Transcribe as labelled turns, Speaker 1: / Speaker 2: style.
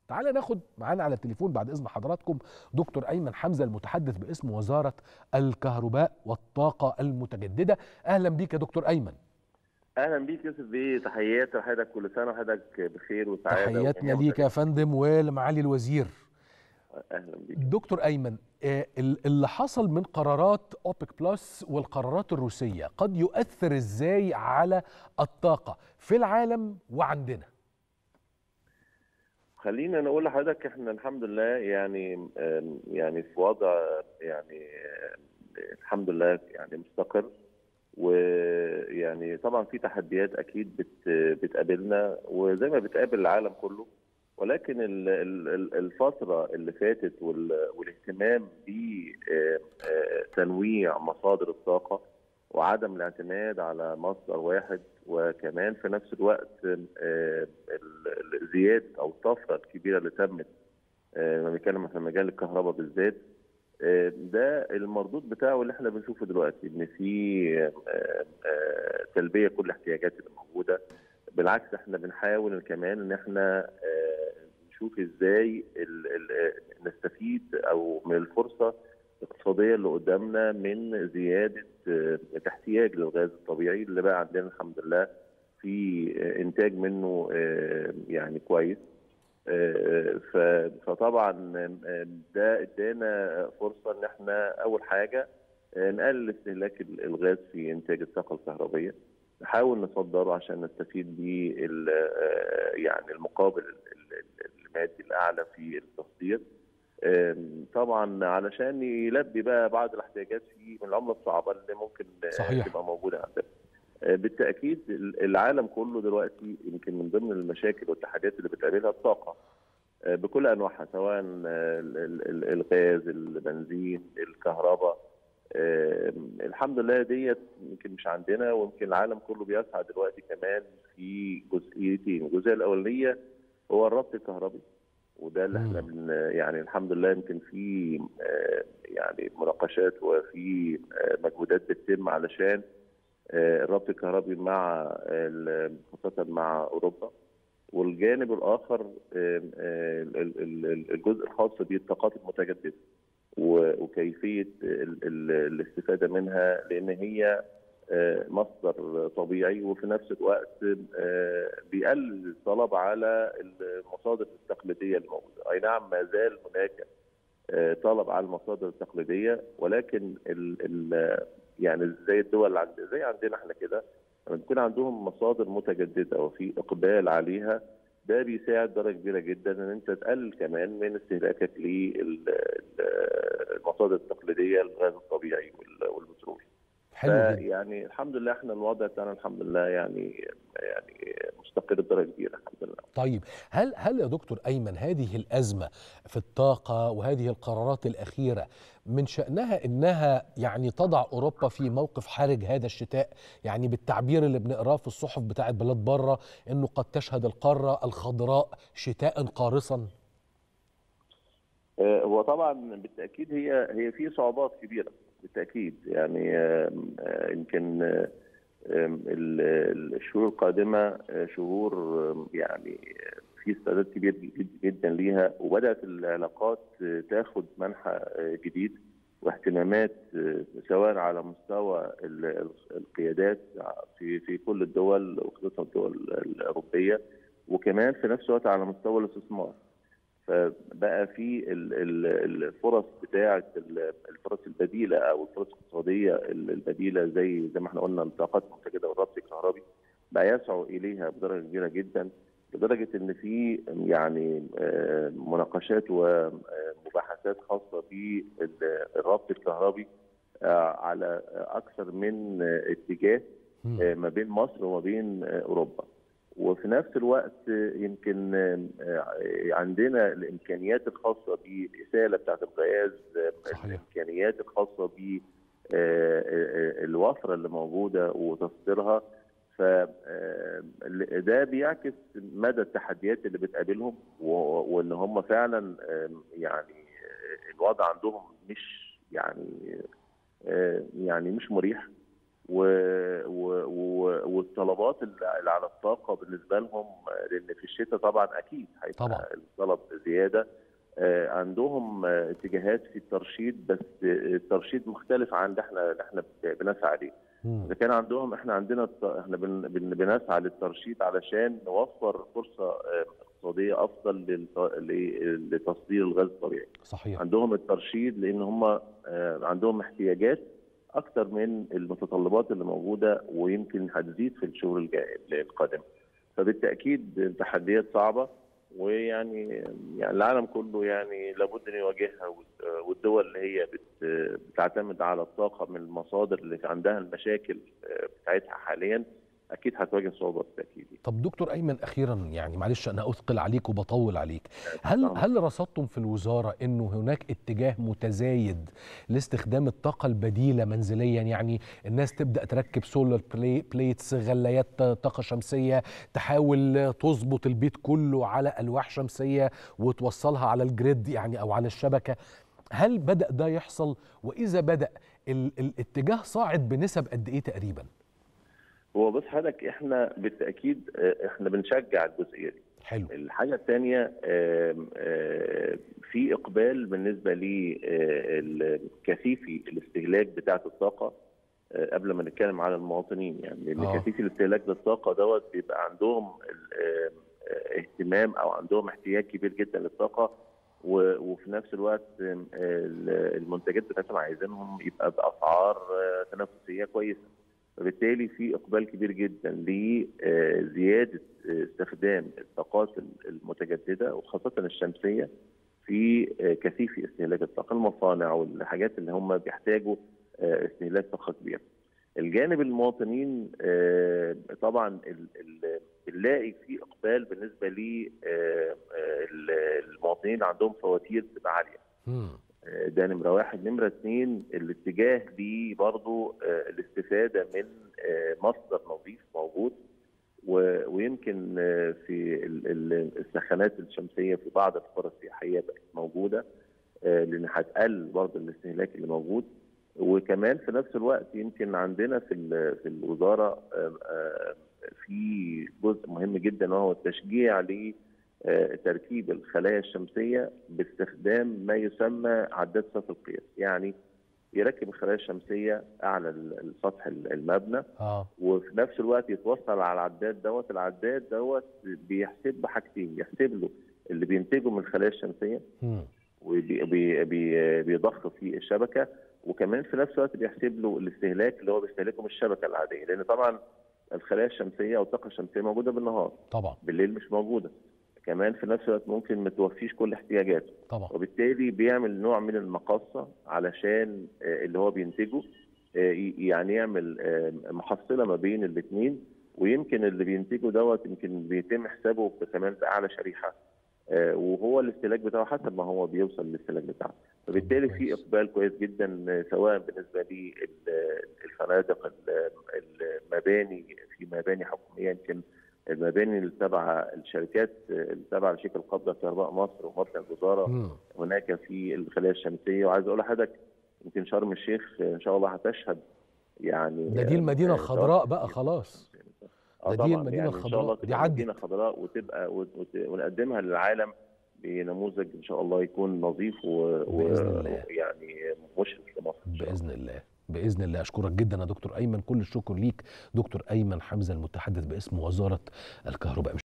Speaker 1: تعال ناخد معانا على التليفون بعد اذن حضراتكم دكتور ايمن حمزه المتحدث باسم وزاره الكهرباء والطاقه المتجدده اهلا بيك يا دكتور ايمن
Speaker 2: اهلا بيك يوسف بيه تحياتي لحضرتك كل سنه وحضرتك بخير وسعاده
Speaker 1: تحياتنا ليك يا فندم ولمعالي الوزير
Speaker 2: اهلا بيك
Speaker 1: دكتور ايمن آه، ال- اللي حصل من قرارات اوبك بلس والقرارات الروسيه قد يؤثر ازاي على الطاقه في العالم وعندنا
Speaker 2: خلينا نقول لحضرتك احنا الحمد لله يعني آم، يعني في وضع يعني آم، الحمد لله يعني مستقر ويعني طبعا في تحديات اكيد بت بتقابلنا وزي ما بتقابل العالم كله ولكن ال- ال- ال- الفتره اللي فاتت وال- والاهتمام بتنويع مصادر الطاقه وعدم الاعتماد على مصدر واحد وكمان في نفس الوقت آم، ال- ال- زياده او الطفره الكبيره اللي تمت آه، لما بنتكلم في مجال الكهرباء بالذات آه، ده المردود بتاعه اللي احنا بنشوفه دلوقتي ان في آه، آه، تلبيه كل الاحتياجات اللي موجوده بالعكس احنا بنحاول كمان ان احنا آه، نشوف ازاي ال- ال- آه، نستفيد او من الفرصه الاقتصاديه اللي قدامنا من زياده آه، الاحتياج للغاز الطبيعي اللي بقى عندنا الحمد لله في آه، انتاج منه آه، يعني كويس آه، ف- فطبعا آه، ده ادانا فرصه ان احنا اول حاجه آه، نقلل استهلاك ال- الغاز في انتاج الطاقه الكهربائيه نحاول نصدره عشان نستفيد بيه ال- آه، يعني المقابل ال- ال- المادي الاعلى في التصدير آم، طبعا علشان يلبي بقى بعض الاحتياجات في من العمله الصعبه اللي ممكن آه،
Speaker 1: صحيح.
Speaker 2: تبقى موجوده عندنا آه، بالتاكيد ال- العالم كله دلوقتي يمكن من ضمن المشاكل والتحديات اللي بتقابلها الطاقه آه، بكل انواعها سواء آه، ال- ال- ال- الغاز البنزين الكهرباء آه، الحمد لله ديت يمكن مش عندنا ويمكن العالم كله بيسعى دلوقتي كمان في جزئيتين الجزئيه الاولانيه هو الربط الكهربي وده اللي احنا
Speaker 1: مم.
Speaker 2: بن يعني الحمد لله يمكن في آه، يعني مناقشات وفي آه، مجهودات بتتم علشان آه، الربط الكهربي مع ال- خاصه مع اوروبا والجانب الاخر آم، آه، ال- ال- ال- الجزء الخاص بالطاقات المتجدده و- وكيفيه ال- ال- الاستفاده منها لان هي آه، مصدر طبيعي وفي نفس الوقت آه، بيقلل الطلب على المصادر التقليديه الموجوده، اي نعم ما زال هناك آه، طلب على المصادر التقليديه ولكن ال ال يعني زي الدول عند زي عندنا احنا كده لما بيكون عندهم مصادر متجدده وفي اقبال عليها ده بيساعد درجه كبيره جدا ان انت تقلل كمان من استهلاكك للمصادر التقليديه الغاز الطبيعي وال- والبترول.
Speaker 1: حلو جدا
Speaker 2: يعني الحمد لله احنا الوضع بتاعنا الحمد لله يعني يعني مستقر بدرجه كبيره الحمد لله.
Speaker 1: طيب هل هل يا دكتور ايمن هذه الازمه في الطاقه وهذه القرارات الاخيره من شانها انها يعني تضع اوروبا في موقف حرج هذا الشتاء يعني بالتعبير اللي بنقراه في الصحف بتاعت بلاد بره انه قد تشهد القاره الخضراء شتاء قارصا
Speaker 2: آه، هو طبعا بالتاكيد هي هي في صعوبات كبيره بالتاكيد يعني آم، آه، يمكن آه، آم، ال- الشهور القادمه آه، شهور آم، يعني آه، في استعداد كبير جد- جدا ليها وبدات العلاقات آه، تاخد منحى آه، جديد واهتمامات آه، سواء على مستوى ال- ال- القيادات في في كل الدول وخصوصا الدول الاوروبيه وكمان في نفس الوقت على مستوى الاستثمار. فبقى في ال- ال- الفرص بتاعه ال- الفرص البديله او الفرص الاقتصاديه ال- البديله زي زي ما احنا قلنا الطاقات المنتجه والربط الكهربي بقى يسعوا اليها بدرجه كبيره جدا لدرجه ان في يعني آه، مناقشات ومباحثات خاصه بالربط الكهربي آه، على اكثر من آه، اتجاه
Speaker 1: مم.
Speaker 2: آه، ما بين مصر وما بين آه، اوروبا وفي نفس الوقت آه، يمكن آه، عندنا الامكانيات الخاصه بالاساله بتاعه الغاز آه،
Speaker 1: صحيح.
Speaker 2: الامكانيات الخاصه ب آه، آه، الوفره اللي موجوده وتصديرها فده بيعكس مدى التحديات اللي بتقابلهم و- وان هم فعلا آم، يعني آه، الوضع عندهم مش يعني آه، يعني مش مريح و- و- و- والطلبات اللي على الطاقه بالنسبه لهم آه، لان في الشتاء طبعا اكيد
Speaker 1: طبعاً.
Speaker 2: هيبقى الطلب زياده آه، عندهم آه، اتجاهات في الترشيد بس آه، الترشيد مختلف عن اللي احنا اللي احنا بنسعى عليه
Speaker 1: مم.
Speaker 2: اذا كان عندهم احنا عندنا الت- احنا بن- بن- بنسعى للترشيد علشان نوفر فرصه آه، اقتصاديه افضل للت- ل- لتصدير الغاز الطبيعي
Speaker 1: صحيح
Speaker 2: عندهم الترشيد لان هم آه، عندهم احتياجات اكثر من المتطلبات اللي موجوده ويمكن هتزيد في الشهور الجايه القادمه فبالتاكيد تحديات صعبه ويعني يعني العالم كله يعني لابد ان يواجهها وال- والدول اللي هي بت- بتعتمد على الطاقه من المصادر اللي عندها المشاكل آه، بتاعتها حاليا اكيد هتواجه صعوبات بالتاكيد
Speaker 1: طب دكتور ايمن اخيرا يعني معلش انا اثقل عليك وبطول عليك هل
Speaker 2: طبعاً.
Speaker 1: هل رصدتم في الوزاره انه هناك اتجاه متزايد لاستخدام الطاقه البديله منزليا يعني الناس تبدا تركب سولار بلاي بليتس غلايات طاقه شمسيه تحاول تظبط البيت كله على الواح شمسيه وتوصلها على الجريد يعني او على الشبكه هل بدا ده يحصل واذا بدا ال- الاتجاه صاعد بنسب قد ايه تقريبا
Speaker 2: هو بص حضرتك احنا بالتاكيد آه، احنا بنشجع الجزئيه دي
Speaker 1: حلو
Speaker 2: الحاجة الثانية في إقبال بالنسبة لكثيفي الاستهلاك بتاعة الطاقة آه، قبل ما نتكلم على المواطنين يعني لأن
Speaker 1: آه.
Speaker 2: كثيفي الاستهلاك للطاقة دوت بيبقى عندهم ال- آه، آه، اهتمام أو عندهم احتياج كبير جدا للطاقة و- وفي نفس الوقت آم، ال- المنتجات بتاعتهم عايزينهم يبقى بأسعار آه، تنافسية كويسة فبالتالي في اقبال كبير جدا لزياده استخدام الطاقات المتجدده وخاصه الشمسيه في كثيف استهلاك الطاقه المصانع والحاجات اللي هم بيحتاجوا استهلاك طاقه كبيره. الجانب المواطنين آه، طبعا ال- ال- بنلاقي في اقبال بالنسبه للمواطنين اللي عندهم فواتير بتبقى عاليه.
Speaker 1: مم.
Speaker 2: ده نمرة واحد نمرة اثنين الاتجاه ليه برضو آه، الاستفادة من آه، مصدر نظيف موجود و- ويمكن آه، في ال- ال- السخانات الشمسية في بعض القرى السياحية بقت موجودة آه، لأن هتقلل برضو الاستهلاك اللي موجود وكمان في نفس الوقت يمكن عندنا في ال- في الوزارة آه، آه، في جزء مهم جدا وهو التشجيع ل آه، تركيب الخلايا الشمسيه باستخدام ما يسمى عداد صف القياس، يعني يركب الخلايا الشمسيه اعلى ال- السطح ال- المبنى
Speaker 1: اه
Speaker 2: وفي نفس الوقت يتوصل على العداد دوت، العداد دوت بيحسب له حاجتين، يحسب له اللي بينتجه من الخلايا الشمسيه
Speaker 1: مم.
Speaker 2: وبيضخ في الشبكه وكمان في نفس الوقت بيحسب له الاستهلاك اللي هو بيستهلكه من الشبكه العاديه، لان طبعا الخلايا الشمسيه او الطاقه الشمسيه موجوده بالنهار،
Speaker 1: طبعا
Speaker 2: بالليل مش موجوده. كمان في نفس الوقت ممكن ما توفيش كل احتياجاته
Speaker 1: طبعا
Speaker 2: وبالتالي بيعمل نوع من المقاصه علشان آه، اللي هو بينتجه آه، ي- يعني يعمل آه، محصله ما بين الاثنين ويمكن اللي بينتجه دوت يمكن بيتم حسابه كمان باعلى شريحه آه، وهو الاستهلاك بتاعه حسب ما هو بيوصل للاستهلاك بتاعه فبالتالي في
Speaker 1: كويس.
Speaker 2: اقبال كويس جدا آه، سواء بالنسبه للفنادق المباني في مباني حكوميه يمكن المباني اللي تبع الشركات اللي تبع لشركه القبضه كهرباء مصر ومركز الوزاره
Speaker 1: مم.
Speaker 2: هناك في الخلايا الشمسيه وعايز اقول لحضرتك يمكن شرم الشيخ ان شاء الله هتشهد يعني
Speaker 1: ده دي المدينه
Speaker 2: آه،
Speaker 1: الخضراء بقى خلاص
Speaker 2: آه
Speaker 1: ده دي
Speaker 2: طبعاً،
Speaker 1: المدينة
Speaker 2: يعني ان شاء الله
Speaker 1: الخضراء، دي
Speaker 2: تبقى
Speaker 1: عدت.
Speaker 2: مدينه خضراء وتبقى وت- وت- ونقدمها للعالم بنموذج ان شاء الله يكون نظيف و-
Speaker 1: بإذن الله.
Speaker 2: ويعني مشرف لمصر إن شاء الله.
Speaker 1: باذن الله باذن الله اشكرك جدا يا دكتور ايمن كل الشكر ليك دكتور ايمن حمزه المتحدث باسم وزاره الكهرباء